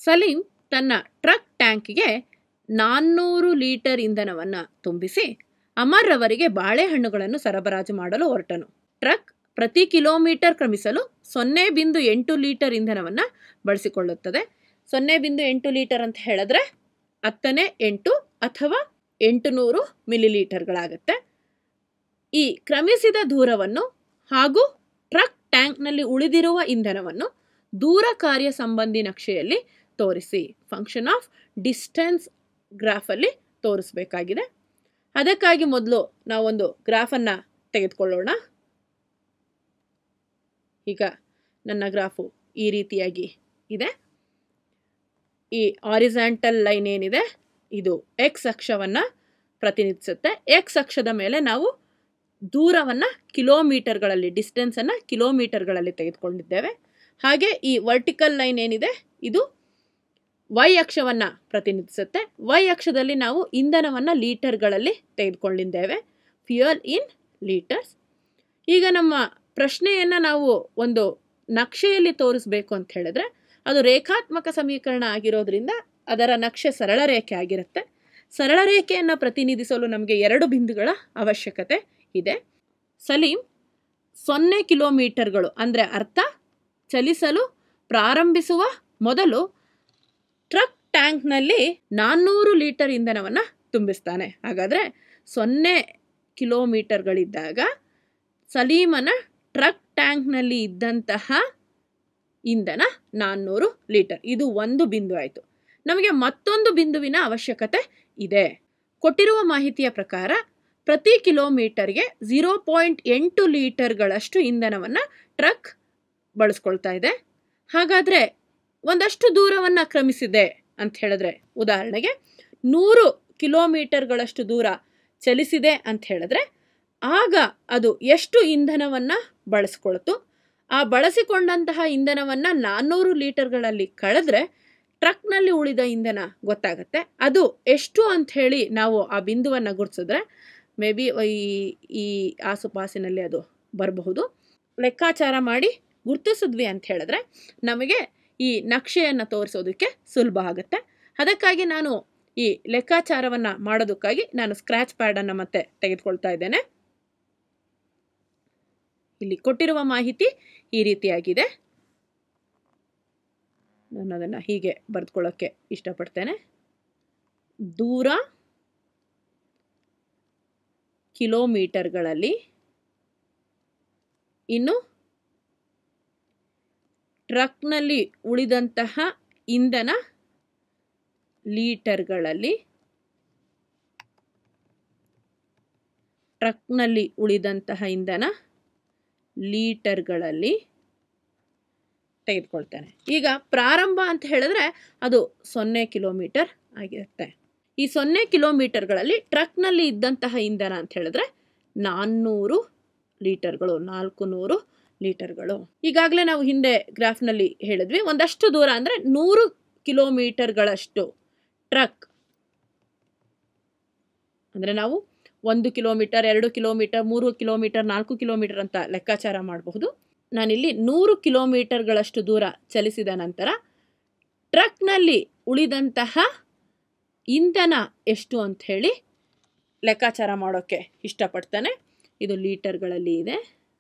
ಸಲೀಂ ತನ್ನ ಟ್ರಕ್ ಟ್ಯಾಂಕ್ಗೆ ನಾನ್ನೂರು ಲೀಟರ್ ಇಂಧನವನ್ನು ತುಂಬಿಸಿ ಅಮರ್ ಅವರಿಗೆ ಬಾಳೆಹಣ್ಣುಗಳನ್ನು ಸರಬರಾಜು ಮಾಡಲು ಹೊರಟನು ಟ್ರಕ್ ಪ್ರತಿ ಕಿಲೋಮೀಟರ್ ಕ್ರಮಿಸಲು ಸೊನ್ನೆ ಬಿಂದು ಎಂಟು ಲೀಟರ್ ಇಂಧನವನ್ನು ಬಳಸಿಕೊಳ್ಳುತ್ತದೆ ಸೊನ್ನೆ ಬಿಂದು ಎಂಟು ಲೀಟರ್ ಅಂತ ಹೇಳಿದ್ರೆ ಹತ್ತನೇ ಎಂಟು ಅಥವಾ ಎಂಟು ನೂರು ಮಿಲಿಲೀಟರ್ಗಳಾಗುತ್ತೆ ಈ ಕ್ರಮಿಸಿದ ದೂರವನ್ನು ಹಾಗೂ ಟ್ರಕ್ ಟ್ಯಾಂಕ್ನಲ್ಲಿ ಉಳಿದಿರುವ ಇಂಧನವನ್ನು ದೂರ ಕಾರ್ಯ ಸಂಬಂಧಿ ನಕ್ಷೆಯಲ್ಲಿ ತೋರಿಸಿ ಫಂಕ್ಷನ್ ಆಫ್ ಡಿಸ್ಟೆನ್ಸ್ ಗ್ರಾಫಲ್ಲಿ ತೋರಿಸಬೇಕಾಗಿದೆ ಅದಕ್ಕಾಗಿ ಮೊದಲು ನಾವೊಂದು ಗ್ರಾಫನ್ನು ತೆಗೆದುಕೊಳ್ಳೋಣ ಈಗ ನನ್ನ ಗ್ರಾಫು ಈ ರೀತಿಯಾಗಿ ಇದೆ ಈ ಆರಿಸಾಂಟಲ್ ಲೈನ್ ಏನಿದೆ ಇದು ಎಕ್ಸ್ ಅಕ್ಷವನ್ನು ಪ್ರತಿನಿಧಿಸುತ್ತೆ ಎಕ್ಸ್ ಅಕ್ಷದ ಮೇಲೆ ನಾವು ದೂರವನ್ನು ಕಿಲೋಮೀಟರ್ಗಳಲ್ಲಿ ಡಿಸ್ಟೆನ್ಸನ್ನು ಕಿಲೋಮೀಟರ್ಗಳಲ್ಲಿ ತೆಗೆದುಕೊಂಡಿದ್ದೇವೆ ಹಾಗೆ ಈ ವರ್ಟಿಕಲ್ ಲೈನ್ ಏನಿದೆ ಇದು ವೈ ಅಕ್ಷವನ್ನು ಪ್ರತಿನಿಧಿಸುತ್ತೆ ವೈ ಅಕ್ಷದಲ್ಲಿ ನಾವು ಇಂಧನವನ್ನು ಲೀಟರ್ಗಳಲ್ಲಿ ತೆಗೆದುಕೊಂಡಿದ್ದೇವೆ ಫ್ಯೂಯಲ್ ಇನ್ ಲೀಟರ್ಸ್ ಈಗ ನಮ್ಮ ಪ್ರಶ್ನೆಯನ್ನು ನಾವು ಒಂದು ನಕ್ಷೆಯಲ್ಲಿ ತೋರಿಸ್ಬೇಕು ಅಂತ ಹೇಳಿದ್ರೆ ಅದು ರೇಖಾತ್ಮಕ ಸಮೀಕರಣ ಆಗಿರೋದ್ರಿಂದ ಅದರ ನಕ್ಷೆ ಸರಳ ರೇಖೆ ಆಗಿರುತ್ತೆ ಸರಳ ರೇಖೆಯನ್ನು ಪ್ರತಿನಿಧಿಸಲು ನಮಗೆ ಎರಡು ಬಿಂದುಗಳ ಅವಶ್ಯಕತೆ ಇದೆ ಸಲೀಂ ಸೊನ್ನೆ ಕಿಲೋಮೀಟರ್ಗಳು ಅಂದರೆ ಅರ್ಥ ಚಲಿಸಲು ಪ್ರಾರಂಭಿಸುವ ಮೊದಲು ಟ್ರಕ್ ಟ್ಯಾಂಕ್ನಲ್ಲಿ ನಾನ್ನೂರು ಲೀಟರ್ ಇಂಧನವನ್ನು ತುಂಬಿಸ್ತಾನೆ ಹಾಗಾದರೆ ಸೊನ್ನೆ ಕಿಲೋಮೀಟರ್ಗಳಿದ್ದಾಗ ಸಲೀಮನ ಟ್ರಕ್ ಟ್ಯಾಂಕ್ನಲ್ಲಿ ಇದ್ದಂತಹ ಇಂಧನ ನಾನ್ನೂರು ಲೀಟರ್ ಇದು ಒಂದು ಬಿಂದು ಆಯಿತು ನಮಗೆ ಮತ್ತೊಂದು ಬಿಂದುವಿನ ಅವಶ್ಯಕತೆ ಇದೆ ಕೊಟ್ಟಿರುವ ಮಾಹಿತಿಯ ಪ್ರಕಾರ ಪ್ರತಿ ಕಿಲೋಮೀಟರ್ಗೆ ಝೀರೋ ಪಾಯಿಂಟ್ ಎಂಟು ಲೀಟರ್ಗಳಷ್ಟು ಇಂಧನವನ್ನು ಟ್ರಕ್ ಬಳಸ್ಕೊಳ್ತಾ ಇದೆ ಹಾಗಾದರೆ ಒಂದಷ್ಟು ದೂರವನ್ನು ಕ್ರಮಿಸಿದೆ ಅಂತ ಹೇಳಿದ್ರೆ ಉದಾಹರಣೆಗೆ ನೂರು ಕಿಲೋಮೀಟರ್ಗಳಷ್ಟು ದೂರ ಚಲಿಸಿದೆ ಅಂತ ಹೇಳಿದ್ರೆ ಆಗ ಅದು ಎಷ್ಟು ಇಂಧನವನ್ನು ಬಳಸ್ಕೊಳ್ತು ಆ ಬಳಸಿಕೊಂಡಂತಹ ಇಂಧನವನ್ನು ನಾನ್ನೂರು ಲೀಟರ್ಗಳಲ್ಲಿ ಕಳೆದ್ರೆ ಟ್ರಕ್ನಲ್ಲಿ ಉಳಿದ ಇಂಧನ ಗೊತ್ತಾಗುತ್ತೆ ಅದು ಎಷ್ಟು ಅಂತ ಹೇಳಿ ನಾವು ಆ ಬಿಂದುವನ್ನು ಗುರುತಿಸಿದ್ರೆ ಮೇ ಬಿ ಈ ಈ ಆಸುಪಾಸಿನಲ್ಲಿ ಅದು ಬರಬಹುದು ಲೆಕ್ಕಾಚಾರ ಮಾಡಿ ಗುರ್ತಿಸಿದ್ವಿ ಅಂತ ಹೇಳಿದ್ರೆ ನಮಗೆ ಈ ನಕ್ಷೆಯನ್ನು ತೋರಿಸೋದಕ್ಕೆ ಸುಲಭ ಆಗುತ್ತೆ ಅದಕ್ಕಾಗಿ ನಾನು ಈ ಲೆಕ್ಕಾಚಾರವನ್ನು ಮಾಡೋದಕ್ಕಾಗಿ ನಾನು ಸ್ಕ್ರ್ಯಾಚ್ ಪ್ಯಾಡನ್ನು ಮತ್ತೆ ತೆಗೆದುಕೊಳ್ತಾ ಇದ್ದೇನೆ ಇಲ್ಲಿ ಕೊಟ್ಟಿರುವ ಮಾಹಿತಿ ಈ ರೀತಿಯಾಗಿದೆ ನಾನು ಅದನ್ನು ಹೀಗೆ ಬರೆದುಕೊಳ್ಳೋಕ್ಕೆ ಇಷ್ಟಪಡ್ತೇನೆ ದೂರ ಕಿಲೋಮೀಟರ್ಗಳಲ್ಲಿ ಇನ್ನು ಟ್ರಕ್ನಲ್ಲಿ ಉಳಿದಂತಹ ಇಂಧನ ಲೀಟರ್ಗಳಲ್ಲಿ ಟ್ರಕ್ನಲ್ಲಿ ಉಳಿದಂತಹ ಇಂಧನ ಲೀಟರ್ಗಳಲ್ಲಿ ತೆಗೆದುಕೊಳ್ತಾನೆ ಈಗ ಪ್ರಾರಂಭ ಅಂತ ಹೇಳಿದ್ರೆ ಅದು ಸೊನ್ನೆ ಕಿಲೋಮೀಟರ್ ಆಗಿರುತ್ತೆ ಈ ಸೊನ್ನೆ ಕಿಲೋಮೀಟರ್ಗಳಲ್ಲಿ ಟ್ರಕ್ನಲ್ಲಿ ಇದ್ದಂತಹ ಇಂಧನ ಅಂತ ಹೇಳಿದ್ರೆ ನಾನ್ನೂರು ಲೀಟರ್ಗಳು ನಾಲ್ಕು ನೂರು ಲೀಟರ್ಗಳು ಈಗಾಗಲೇ ನಾವು ಹಿಂದೆ ಗ್ರಾಫ್ನಲ್ಲಿ ಹೇಳಿದ್ವಿ ಒಂದಷ್ಟು ದೂರ ಅಂದರೆ ನೂರು ಕಿಲೋಮೀಟರ್ಗಳಷ್ಟು ಟ್ರಕ್ ಅಂದರೆ ನಾವು ಒಂದು ಕಿಲೋಮೀಟರ್ ಎರಡು ಕಿಲೋಮೀಟರ್ ಮೂರು ಕಿಲೋಮೀಟರ್ ನಾಲ್ಕು ಕಿಲೋಮೀಟರ್ ಅಂತ ಲೆಕ್ಕಾಚಾರ ಮಾಡಬಹುದು ನಾನಿಲ್ಲಿ ನೂರು ಕಿಲೋಮೀಟರ್ಗಳಷ್ಟು ದೂರ ಚಲಿಸಿದ ನಂತರ ಟ್ರಕ್ನಲ್ಲಿ ಉಳಿದಂತಹ ಇಂಧನ ಎಷ್ಟು ಅಂತ ಹೇಳಿ ಲೆಕ್ಕಾಚಾರ ಮಾಡೋಕ್ಕೆ ಇಷ್ಟಪಡ್ತಾನೆ ಇದು ಲೀಟರ್ಗಳಲ್ಲಿ ಇದೆ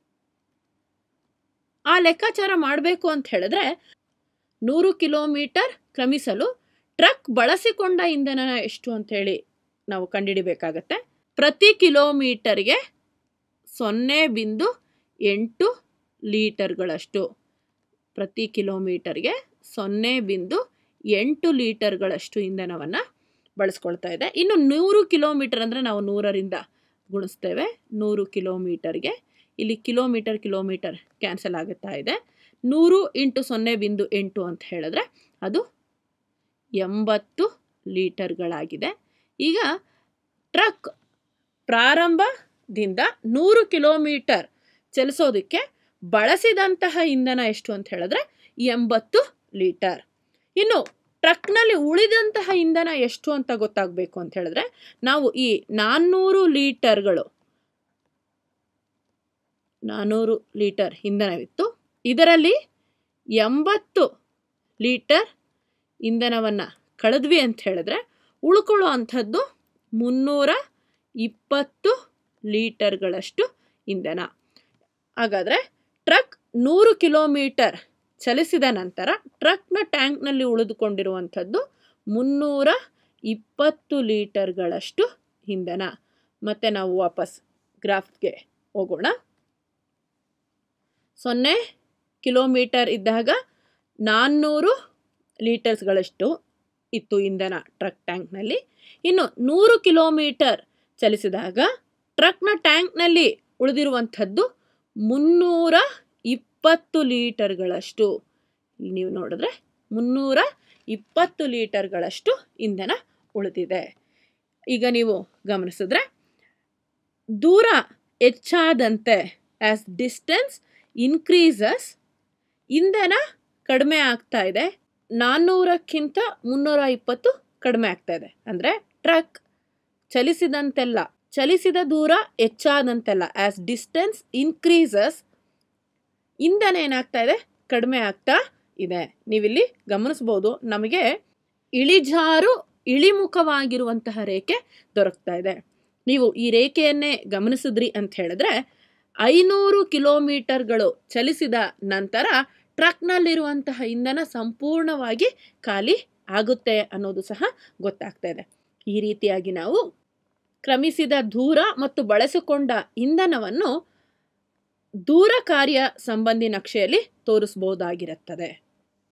ಆ ಲೆಕ್ಕಾಚಾರ ಮಾಡಬೇಕು ಅಂತ ಹೇಳಿದ್ರೆ ನೂರು ಕಿಲೋಮೀಟರ್ ಕ್ರಮಿಸಲು ಟ್ರಕ್ ಬಳಸಿಕೊಂಡ ಇಂಧನ ಎಷ್ಟು ಅಂತ ಹೇಳಿ ನಾವು ಕಂಡುಹಿಡಿಬೇಕಾಗತ್ತೆ ಪ್ರತಿ ಕಿಲೋಮೀಟರ್ಗೆ ಸೊನ್ನೆ ಬಿಂದು ಎಂಟು ಲೀಟರ್ಗಳಷ್ಟು ಪ್ರತಿ ಕಿಲೋಮೀಟರ್ಗೆ ಸೊನ್ನೆ ಬಿಂದು ಎಂಟು ಲೀಟರ್ಗಳಷ್ಟು ಇಂಧನವನ್ನು ಬಳಸ್ಕೊಳ್ತಾ ಇದೆ ಇನ್ನು ನೂರು ಕಿಲೋಮೀಟರ್ ಅಂದರೆ ನಾವು ನೂರರಿಂದ ಗುಣಿಸ್ತೇವೆ ನೂರು ಕಿಲೋಮೀಟರ್ಗೆ ಇಲ್ಲಿ ಕಿಲೋಮೀಟರ್ ಕಿಲೋಮೀಟರ್ ಕ್ಯಾನ್ಸಲ್ ಆಗುತ್ತಾ ಇದೆ ನೂರು ಇಂಟು ಸೊನ್ನೆ ಬಿಂದು ಎಂಟು ಅಂತ ಹೇಳಿದ್ರೆ ಅದು ಎಂಬತ್ತು ಲೀಟರ್ಗಳಾಗಿದೆ ಈಗ ಟ್ರಕ್ ಪ್ರಾರಂಭದಿಂದ ನೂರು ಕಿಲೋಮೀಟರ್ ಚಲಿಸೋದಕ್ಕೆ ಬಳಸಿದಂತಹ ಇಂಧನ ಎಷ್ಟು ಅಂತ ಹೇಳಿದ್ರೆ ಎಂಬತ್ತು ಲೀಟರ್ ಇನ್ನು ಟ್ರಕ್ನಲ್ಲಿ ಉಳಿದಂತಹ ಇಂಧನ ಎಷ್ಟು ಅಂತ ಗೊತ್ತಾಗಬೇಕು ಅಂತ ಹೇಳಿದ್ರೆ ನಾವು ಈ ನಾನ್ನೂರು ಲೀಟರ್ಗಳು ನಾನ್ನೂರು ಲೀಟರ್ ಇಂಧನವಿತ್ತು ಇದರಲ್ಲಿ ಎಂಬತ್ತು ಲೀಟರ್ ಇಂಧನವನ್ನು ಕಳೆದ್ವಿ ಅಂತ ಹೇಳಿದ್ರೆ ಉಳ್ಕೊಳ್ಳೋ ಅಂಥದ್ದು ಮುನ್ನೂರ ಇಪ್ಪತ್ತು ಲೀಟರ್ಗಳಷ್ಟು ಇಂಧನ ಹಾಗಾದರೆ ಟ್ರಕ್ ನೂರು ಕಿಲೋಮೀಟರ್ ಚಲಿಸಿದ ನಂತರ ಟ್ರಕ್ನ ಟ್ಯಾಂಕ್ನಲ್ಲಿ ಉಳಿದುಕೊಂಡಿರುವಂಥದ್ದು ಮುನ್ನೂರ ಇಪ್ಪತ್ತು ಲೀಟರ್ಗಳಷ್ಟು ಇಂಧನ ಮತ್ತು ನಾವು ವಾಪಸ್ ಗ್ರಾಫ್ಗೆ ಹೋಗೋಣ ಸೊನ್ನೆ ಕಿಲೋಮೀಟರ್ ಇದ್ದಾಗ ನಾನ್ನೂರು ಲೀಟರ್ಸ್ಗಳಷ್ಟು ಇತ್ತು ಇಂಧನ ಟ್ರಕ್ ಟ್ಯಾಂಕ್ನಲ್ಲಿ ಇನ್ನು ನೂರು ಕಿಲೋಮೀಟರ್ ಚಲಿಸಿದಾಗ ಟ್ರಕ್ನ ಟ್ಯಾಂಕ್ನಲ್ಲಿ ಉಳಿದಿರುವಂಥದ್ದು ಮುನ್ನೂರ ಇಪ್ಪತ್ತು ಲೀಟರ್ಗಳಷ್ಟು ಇಲ್ಲಿ ನೀವು ನೋಡಿದ್ರೆ ಮುನ್ನೂರ ಇಪ್ಪತ್ತು ಲೀಟರ್ಗಳಷ್ಟು ಇಂಧನ ಉಳಿದಿದೆ ಈಗ ನೀವು ಗಮನಿಸಿದ್ರೆ ದೂರ ಹೆಚ್ಚಾದಂತೆ ಆ್ಯಸ್ ಡಿಸ್ಟೆನ್ಸ್ ಇನ್ಕ್ರೀಸಸ್ ಇಂಧನ ಕಡಿಮೆ ಆಗ್ತಾ ಇದೆ ನಾನ್ನೂರಕ್ಕಿಂತ ಮುನ್ನೂರ ಇಪ್ಪತ್ತು ಕಡಿಮೆ ಆಗ್ತಾ ಇದೆ ಅಂದರೆ ಟ್ರಕ್ ಚಲಿಸಿದಂತೆಲ್ಲ ಚಲಿಸಿದ ದೂರ ಹೆಚ್ಚಾದಂತೆಲ್ಲ ಆ್ಯಸ್ ಡಿಸ್ಟೆನ್ಸ್ ಇನ್ಕ್ರೀಸಸ್ ಇಂಧನ ಏನಾಗ್ತಾ ಇದೆ ಕಡಿಮೆ ಆಗ್ತಾ ಇದೆ ನೀವಿಲ್ಲಿ ಗಮನಿಸ್ಬೋದು ನಮಗೆ ಇಳಿಜಾರು ಇಳಿಮುಖವಾಗಿರುವಂತಹ ರೇಖೆ ದೊರಕ್ತಾ ಇದೆ ನೀವು ಈ ರೇಖೆಯನ್ನೇ ಗಮನಿಸಿದ್ರಿ ಅಂತ ಹೇಳಿದ್ರೆ ಐನೂರು ಕಿಲೋಮೀಟರ್ಗಳು ಚಲಿಸಿದ ನಂತರ ಟ್ರಕ್ನಲ್ಲಿರುವಂತಹ ಇಂಧನ ಸಂಪೂರ್ಣವಾಗಿ ಖಾಲಿ ಆಗುತ್ತೆ ಅನ್ನೋದು ಸಹ ಗೊತ್ತಾಗ್ತಾ ಇದೆ ಈ ರೀತಿಯಾಗಿ ನಾವು ಕ್ರಮಿಸಿದ ದೂರ ಮತ್ತು ಬಳಸಿಕೊಂಡ ಇಂಧನವನ್ನು ದೂರ ಕಾರ್ಯ ಸಂಬಂಧಿ ನಕ್ಷೆಯಲ್ಲಿ ತೋರಿಸಬಹುದಾಗಿರುತ್ತದೆ